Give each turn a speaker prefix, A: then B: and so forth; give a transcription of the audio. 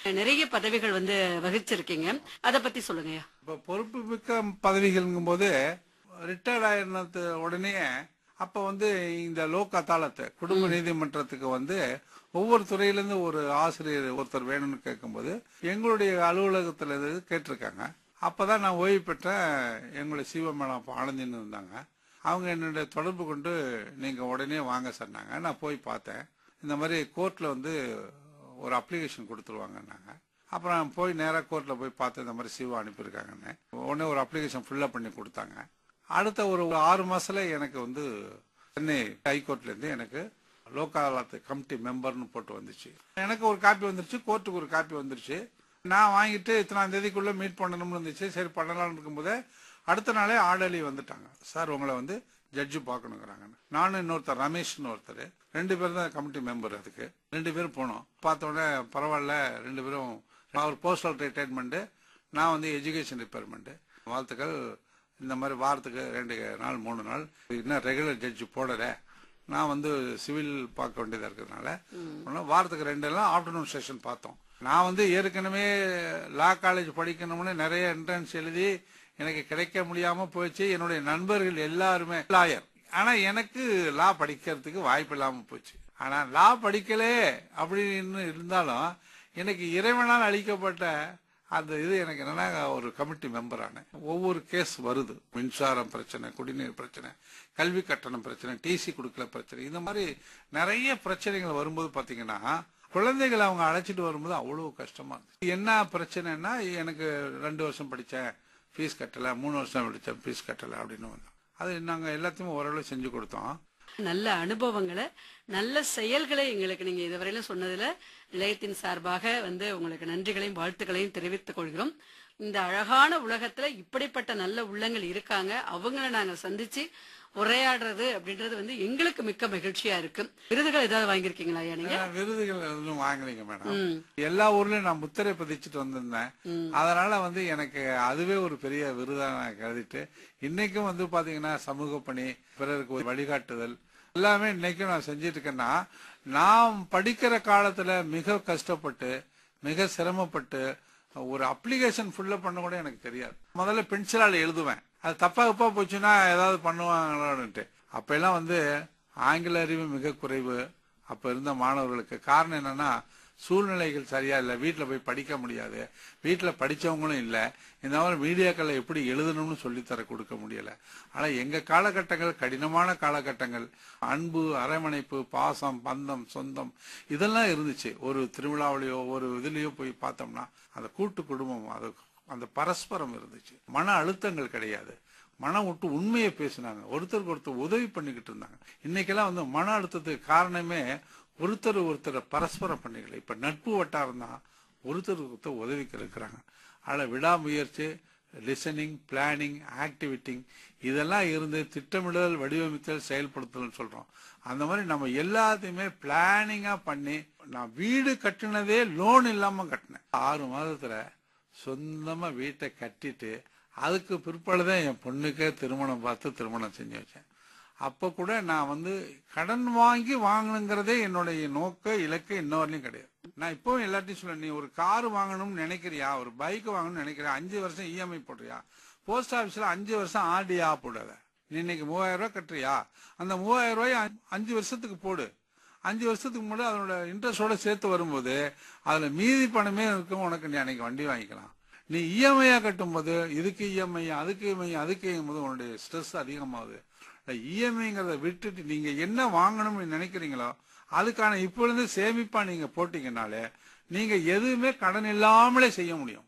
A: நிறைய பதவிகள் வந்து வகிச்சிருக்கீங்க அத பத்தி சொல்லுங்கய்யா
B: இப்ப பொறுப்பு மிக்க பதவிகள்ங்கும் போது ரிட்டையர்ட் ஆயிருந்தது உடனே அப்ப வந்து இந்த லோக் அதாலத்து குடும்ப நீதிமன்றத்துக்கு வந்து ஒவ்வொரு துறையில இருந்து ஒரு ஆசிரியர் ஒருத்தர் வேணும்னு கேட்கும்போது எங்களுடைய அலுவலகத்துல இது கேட்டிருக்காங்க அப்பதான் நான் ஓய்வு பெற்ற எங்களுடைய சிவ மேடம் அப்ப ஆனந்தின்னு இருந்தாங்க அவங்க என்னுடைய தொடர்பு கொண்டு நீங்க உடனே வாங்க சொன்னாங்க நான் போய் பார்த்தேன் இந்த மாதிரி கோர்ட்ல வந்து ஒரு அப்ளிகேஷன் கொடுத்துருவாங்கன்னாங்க அப்புறம் போய் நேராக கோர்ட்டில் போய் பார்த்து இந்த மாதிரி சிவா அனுப்பியிருக்காங்கன்னு உடனே ஒரு அப்ளிகேஷன் ஃபில்லப் பண்ணி கொடுத்தாங்க அடுத்த ஒரு ஆறு மாசத்துல எனக்கு வந்து சென்னை ஹைகோர்ட்லேருந்து எனக்கு லோக் அதாலத் கமிட்டி மெம்பர்னு போட்டு வந்துச்சு எனக்கு ஒரு காப்பி வந்துருச்சு கோர்ட்டுக்கு ஒரு காப்பி வந்துருச்சு நான் வாங்கிட்டு இத்தனாம் தேதிக்குள்ள மீட் பண்ணணும்னு இருந்துச்சு சரி பண்ணலாம்னு இருக்கும்போது அடுத்த நாளே ஆர்டர்லி வந்துட்டாங்க சார் உங்களை வந்து ஜட்ஜு பார்க்கணுங்கிறாங்கன்னு நானும் இன்னொருத்தர் ரமேஷ்னு ஒருத்தர் ரெண்டு பேரும் தான் கமிட்டி மெம்பர் அதுக்கு ரெண்டு பேரும் போனோம் பார்த்த உடனே பரவாயில்ல ரெண்டு பேரும் அவர் போஸ்டல் ரிட்டைர்மெண்ட் நான் வந்து எஜுகேஷன் டிபார்ட்மெண்ட் வாழ்த்துக்கள் இந்த மாதிரி வாரத்துக்கு ரெண்டு நாள் மூணு நாள் இன்னும் ரெகுலர் ஜட்ஜு போடல நான் வந்து சிவில் பார்க்க வேண்டியதா இருக்கிறதுனால ஒண்ணு வாரத்துக்கு ரெண்டு எல்லாம் ஆஃப்டர்நூன் செஷன் பார்த்தோம் நான் வந்து ஏற்கனவே லா காலேஜ் படிக்கணும்னு நிறைய என்ட்ரன்ஸ் எழுதி எனக்கு கிடைக்க முடியாம போச்சு என்னுடைய நண்பர்கள் எல்லாருமே லாயர் ஆனா எனக்கு லா படிக்கிறதுக்கு வாய்ப்பு இல்லாம போச்சு ஆனா லா படிக்கலே அப்படின்னு இருந்தாலும் எனக்கு இறைவனால் அளிக்கப்பட்ட அந்த இது எனக்கு என்னன்னா ஒரு கமிட்டி மெம்பர் ஆனேன் ஒவ்வொரு கேஸ் வருது மின்சாரம் பிரச்சனை குடிநீர் பிரச்சனை கல்வி கட்டணம் பிரச்சனை டிசி கொடுக்கல பிரச்சனை இந்த மாதிரி நிறைய பிரச்சனைகள் வரும்போது பாத்தீங்கன்னா குழந்தைகளை அவங்க அழைச்சிட்டு வரும்போது அவ்வளவு கஷ்டமா இருந்துச்சு என்ன பிரச்சனைன்னா எனக்கு ரெண்டு வருஷம் படிச்சேன் ஃபீஸ் கட்டல மூணு வருஷம் படிச்சேன் ஃபீஸ் கட்டல அப்படின்னு வந்தோம் அது நாங்க எல்லாத்தையும் ஓரளவு செஞ்சு கொடுத்தோம்
A: நல்ல அனுபவங்களை நல்ல செயல்களை எங்களுக்கு நீங்க இதுவரையிலும் சொன்னதுல நிலையத்தின் சார்பாக வந்து உங்களுக்கு நன்றிகளையும் வாழ்த்துக்களையும் தெரிவித்துக் கொள்கிறோம் இந்த அழகான உலகத்துல இப்படிப்பட்ட நல்ல உள்ளங்கள் இருக்காங்க அவங்கள நாங்க சந்திச்சு உரையாடுறது அப்படின்றது வந்து எங்களுக்கு மிக்க மகிழ்ச்சியா இருக்கு விருதுகள் ஏதாவது வாங்கியிருக்கீங்களா ஐயா நீங்க
B: நான் விருதுகள் எதுவும் வாங்கலைங்க மேடம் எல்லா ஊர்லயும் நான் முத்திரை பதிச்சுட்டு வந்திருந்தேன் அதனால வந்து எனக்கு அதுவே ஒரு பெரிய விருதா நான் கருதிட்டு இன்னைக்கும் வந்து பாத்தீங்கன்னா சமூக பணி பிறருக்கு ஒரு வழிகாட்டுதல் எல்லாமே இன்னைக்கும் நான் செஞ்சிட்டு இருக்கேன்னா நான் படிக்கிற காலத்துல மிக கஷ்டப்பட்டு மிக சிரமப்பட்டு ஒரு அப்ளிகேஷன் ஃபுல்லா பண்ண கூட எனக்கு தெரியாது முதல்ல பென்சிலால எழுதுவேன் அது தப்பா தப்பா போச்சுன்னா ஏதாவது பண்ணுவாங்களோன்ட்டு அப்ப எல்லாம் வந்து ஆங்கில அறிவு மிக குறைவு அப்ப இருந்த மாணவர்களுக்கு காரணம் என்னன்னா சூழ்நிலைகள் சரியா இல்ல வீட்டுல போய் படிக்க முடியாது வீட்டுல படிச்சவங்களும் இல்ல இந்த மாதிரி மீடியாக்களை எப்படி எழுதணும்னு சொல்லித்தர கொடுக்க முடியல ஆனா எங்க காலகட்டங்கள் கடினமான காலகட்டங்கள் அன்பு அரவணைப்பு பாசம் பந்தம் சொந்தம் இதெல்லாம் இருந்துச்சு ஒரு திருவிழாவிலையோ ஒரு இதுலயோ போய் பார்த்தோம்னா அந்த கூட்டு குடும்பம் அது அந்த பரஸ்பரம் இருந்துச்சு மன அழுத்தங்கள் கிடையாது மனம் விட்டு உண்மையை பேசினாங்க ஒருத்தருக்கு ஒருத்தர் உதவி பண்ணிக்கிட்டு இருந்தாங்க இன்னைக்கெல்லாம் வந்து மன அழுத்தத்துக்கு காரணமே ஒருத்தர் ஒருத்தர் பரஸ்பரம் பண்ணிக்கல இப்ப நட்பு வட்டாரம் தான் ஒருத்தருக்கு ஒருத்தர் உதவிக்கு இருக்கிறாங்க அதில் விடாமுயற்சி லிசனிங் பிளானிங் ஆக்டிவிட்டிங் இதெல்லாம் இருந்து திட்டமிடல் வடிவமைத்தல் செயல்படுத்தல் சொல்றோம் அந்த மாதிரி நம்ம எல்லாத்தையுமே பிளானிங்கா பண்ணி நான் வீடு கட்டினதே லோன் இல்லாம கட்டினேன் ஆறு மாதத்துல சொந்தமா வீட்டை கட்டிட்டு அதுக்கு பிற்பாடுதான் என் பொண்ணுக்கே திருமணம் பார்த்து திருமணம் செஞ்சு வச்சேன் அப்ப கூட நான் வந்து கடன் வாங்கி வாங்கணுங்கிறதே என்னுடைய நோக்க இலக்கு இன்ன வரையிலும் கிடையாது நான் இப்பவும் எல்லாத்தையும் சொல்ல நீ ஒரு கார் வாங்கணும்னு நினைக்கிறியா ஒரு பைக் வாங்கணும்னு நினைக்கிறியா அஞ்சு வருஷம் இஎம்ஐ போடுறியா போஸ்ட் ஆபீஸ்ல அஞ்சு வருஷம் ஆர்டியா போடாத நீ இன்னைக்கு மூவாயிரம் ரூபாய் கட்டுறியா அந்த மூவாயிரம் ரூபாய் அஞ்சு வருஷத்துக்கு போடு அஞ்சு வருஷத்துக்கு முன்னாடி அதனோட இன்ட்ரெஸ்டோட சேர்த்து வரும்போது அதுல மீதி பணமே இருக்கும் உனக்கு நீ அன்னைக்கு வண்டி வாங்கிக்கலாம் நீ இஎம்ஐயா கட்டும்போது இதுக்கு இஎம்ஐ அதுக்கு இஎம்ஐ அதுக்கு போது உன்னுடைய ஸ்ட்ரெஸ் அதிகமாகுது இஎம்ஐங்கிறத விட்டுட்டு நீங்க என்ன வாங்கணும்னு நினைக்கிறீங்களோ அதுக்கான இப்பொழுது சேமிப்பா நீங்க போட்டீங்கனாலே நீங்க எதுவுமே கடன் இல்லாமலே செய்ய முடியும்